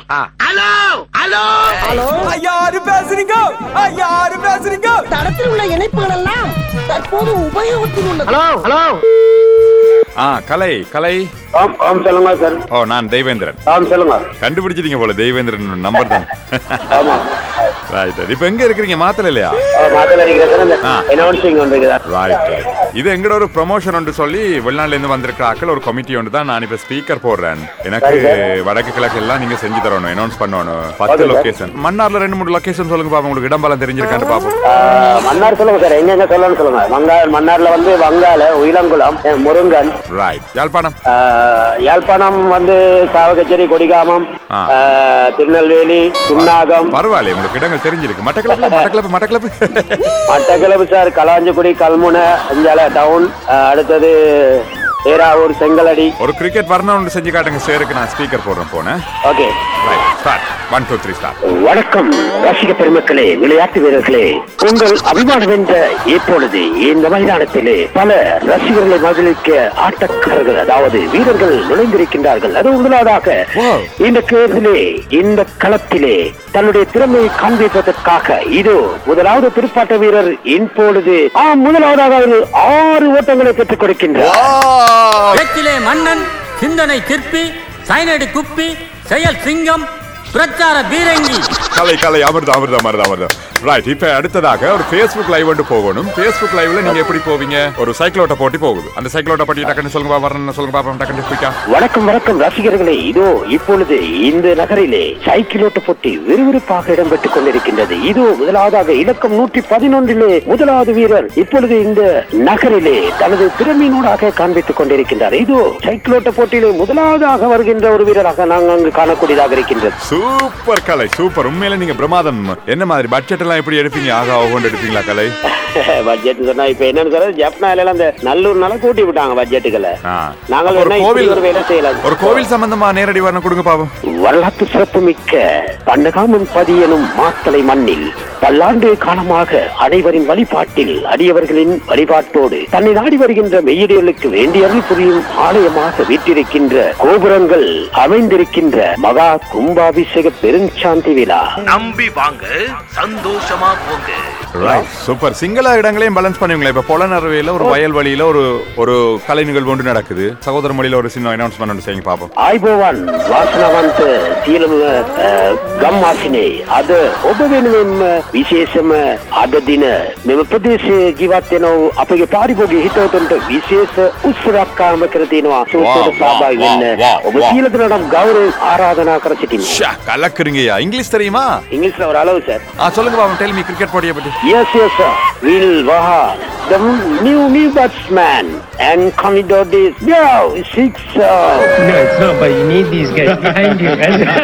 Hello hello hello யாரு பேசுறீங்க யாரு பேசுறீங்க தடத்தில் உள்ள இணைப்புகள் எல்லாம் தற்போது உபயோகத்தில் உள்ளது ஹலோ ஹலோ ஆ கலை கலை ஆம் ஆம் சொல்லுங்க சார் ஓ நான் தெய்வேந்திரன் ஆம் சொல்லுங்க கண்டுபிடிச்சிட்டீங்க போல தெய்வேந்திரன் நம்பர் தான் ஆமா ரைட் இப்போ எங்க இருக்கிறீங்க மாத்தல இல்லையா மாத்தல இருக்கிற சார் இந்த ஆ. அனௌன்சிங் ஒன்று இருக்குதா ரைட் இது எங்கட ஒரு ப்ரொமோஷன் ஒன்று சொல்லி வெளிநாட்டுல இருந்து வந்திருக்கிற ஆட்கள் ஒரு கமிட்டி ஒன்று தான் நான் இப்ப ஸ்பீக்கர் போடுறேன் எனக்கு வடக்கு கிழக்கு எல்லாம் நீங்க செஞ்சு தரணும் அனௌன்ஸ் பண்ணணும் பத்து Okay, sir. லொகேஷன் மன்னார்ல ரெண்டு மூணு லொகேஷன் சொல்லுங்க பாப்போம் உங்களுக்கு இடம்பலம் தெரிஞ்சிருக்கான்னு பாப்போம் ஆ, மன்னார் சொல்லுங்க சார் எங்க எங்க சொல்லணும்னு சொல்லுங்க வங்கா மன்னார்ல வந்து வங்காள உயிலங்குளம் அஹ், முருங்கன் ரைட் யாழ்ப்பாணம் ஆ, யாழ்ப்பாணம் வந்து சாவகச்சேரி கொடிகாமம் ஆ. ஆ, திருநெல்வேலி சுன்னாகம் பரவாயில்ல உங்களுக்கு இடங்கள் தெரிஞ்சிருக்கு மட்டக்களப்பு மட்டக்களப்பு மட்டக்களப்பு மட்டக்களப்பு சார் கலாஞ்சிக்குடி கல்முனை அஞ்சால டவுன் ஆ, அடுத்தது ஏராவூர் செங்கலடி ஒரு கிரிக்கெட் வரணும் ஒன்று செஞ்சு காட்டுங்க சேருக்கு நான் ஸ்பீக்கர் போடுறேன் போனேன் okay right start one two three start வணக்கம் ரசிக பெருமக்களே விளையாட்டு வீரர்களே உங்கள் அபிமானம் என்ற இப்பொழுது இந்த மைதானத்திலே பல ரசிகர்களை மகிழ்விக்க ஆட்டக்காரர்கள் அதாவது வீரர்கள் நுழைந்திருக்கின்றார்கள் அது முதலாவதாக Wow. இந்த கேர்திலே இந்த களத்திலே தன்னுடைய திறமையை காண்பிப்பதற்காக இது முதலாவது துடுப்பாட்ட வீரர் இப்பொழுது ஆம் முதலாவதாக அவர் ஆறு ஓட்டங்களை பெற்றுக் கொடுக்கின்றார் பேச்சிலே மன்னன் சிந்தனை சிற்பி சைனடி குப்பி செயல் சிங்கம் பிரச்சார பீரங்கி கலை கலை அமிர்தம் அமிர்தம் அமிர்தம் அமிர்தம் ரைட் இப்ப அடுத்ததாக ஒரு ஃபேஸ்புக் லைவ் வந்து போகணும் ஃபேஸ்புக் லைவ்ல நீங்க எப்படி போவீங்க ஒரு சைக்கிளோட்ட போட்டி போகுது அந்த சைக்கிளோட்ட போட்டி டக்குன்னு சொல்லுங்க பா, வரணும் சொல்லுங்க பாப்போம் டக்குன்னு குயிக்கா வணக்கம் வணக்கம் ரசிகர்களே இதோ இப்பொழுது இந்த நகரிலே சைக்கிளோட்ட போட்டி விறுவிறுப்பாக இடம்பெற்றுக் கொண்டிருக்கின்றது இதோ முதலாவதாக இலக்கம் நூற்றி பதினொன்றிலே முதலாவது வீரர் இப்பொழுது இந்த நகரிலே தனது திறமையினூடாக காண்பித்துக் கொண்டிருக்கின்றார் இதோ சைக்கிளோட்ட போட்டியிலே முதலாவதாக வருகின்ற ஒரு வீரராக நாங்கள் அங்கு காணக்கூடியதாக இருக்கின்றது சூப்பர் கலை சூப்பர் உண்மையில நீங்க பிரமாதம் என்ன மாதிரி பட்ஜெட் எல்லாம் எப்படி எடுப்பீங்க ஆகா ஓகோண்டு எடுப்பீங்களா கலை பட்ஜெட் சொன்னா இப்ப என்னன்னு சொல்றது ஜப்னால அந்த நல்லூர்னால கூட்டி விட்டாங்க பட்ஜெட்டுகளை ஆ. நாங்கள் ஒரு வேணா இப்படி கோவில் ஒரு வேலை செய்யலாம் ஒரு கோவில் சம்பந்தமா நேரடி வரணும் கொடுங்க பாப்போம் வரலாற்று சிறப்புமிக்க பண்டகாமன் பதியனும் மாத்தலை மண்ணில் பல்லாண்டு காலமாக அனைவரின் வழிபாட்டில் அடியவர்களின் வழிபாட்டோடு தன்னை நாடி வருகின்ற மெய்யடிகளுக்கு வேண்டிய அருள் புரியும் ஆலயமாக வீற்றிருக்கின்ற கோபுரங்கள் அமைந்திருக்கின்ற மகா கும்பாபிஷேக பெருஞ்சாந்தி விழா நம்பி வாங்க சந்தோஷமா போங்க ரைட் சூப்பர் சிங்கள இடங்களையும் பேலன்ஸ் பண்ணுவீங்களா இப்ப பொலனறுவையில ஒரு வயல்வெளியில ஒரு ஒரு கலை நிகழ்வு ஒன்று நடக்குது சகோதர மொழியில ஒரு சின்ன அனௌன்ஸ்மெண்ட் ஒன்று செய்யுங்க பாப்போம் ආයිබෝවන් වාසනවන්ත සියලුම ගම්වාසිනේ අද ඔබ වෙනුවෙන්ම විශේෂම අද දින මෙම ප්‍රදේශයේ ජීවත් වෙනව අපගේ පාරිභෝගික හිතවතුන්ට විශේෂ උත්සවයක් ආරම්භ කර තියෙනවා සූත්‍රයට wow, සහභාගී වෙන්න wow, ඔබ wow. සියලු දෙනාටම ගෞරවයෙන් ආරාධනා කර සිටිනවා ஷா, கலக்குறீங்கய்யா இங்கிலீஷ் தெரியுமா ඉංග්‍රීසිல ஒரு அளவு சார் ஆ சொல்லுங்க பாப்போம் டெல் மீ கிரிக்கெட் போட்டியை பத்தி Yes, yes, sir. Will Vaha, the new new batsman, and Commodore is yeah, six. Uh, No, it's not, but you need these guys behind you.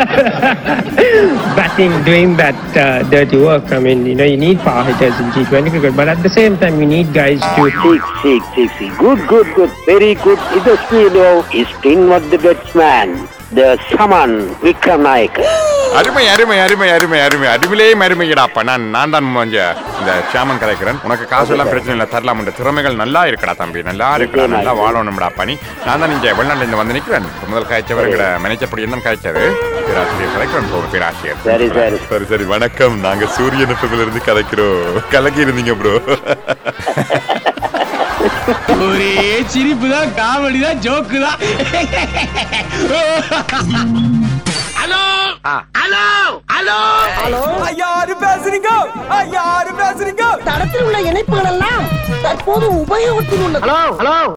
Batting, doing that uh, dirty work. I mean, you know, you need power hitters in T20 cricket, but at the same time, you need guys to. Six, six, six, six. Good, good, good. Very good. It's a speed of is spin of the batsman. The Saman Vikram Naik. அருமை அருமை அருமை அருமை அருமை அருமையிலே அருமையடாப்பா நான் நான் தான் கொஞ்சம் இந்த சேமன் கலைக்கிறேன் உனக்கு காசு எல்லாம் பிரச்சனை இல்லை தரலாம் இந்த திறமைகள் நல்லா இருக்கடா தம்பி நல்லா இருக்கடா நல்லா வாழணும்டா பணி நான் தான் இங்க வெளிநாட்டுல இருந்து வந்து நிக்கிறேன் இப்ப முதல் காய்ச்சவர் எங்கட மேனேஜர் தான் காய்ச்சது பேராசிரியர் கலைக்கிறேன் போகும் பேராசிரியர் சரி, சரி. சரி சரி வணக்கம் நாங்க சூரியன் எஃப்எம்ல இருந்து கலைக்கிறோம் கலக்கி இருந்தீங்க ப்ரோ ஒரே சிரிப்பு தான் காமெடி தான் ஜோக்கு தான் ஹலோ ஹலோ ஹலோ ஹலோ யாரு பேசுறீங்க யாரு பேசுறீங்க தடத்தில் உள்ள இணைப்புகள் எல்லாம் தற்போது உபயோகத்தில் உள்ளது ஹலோ ஹலோ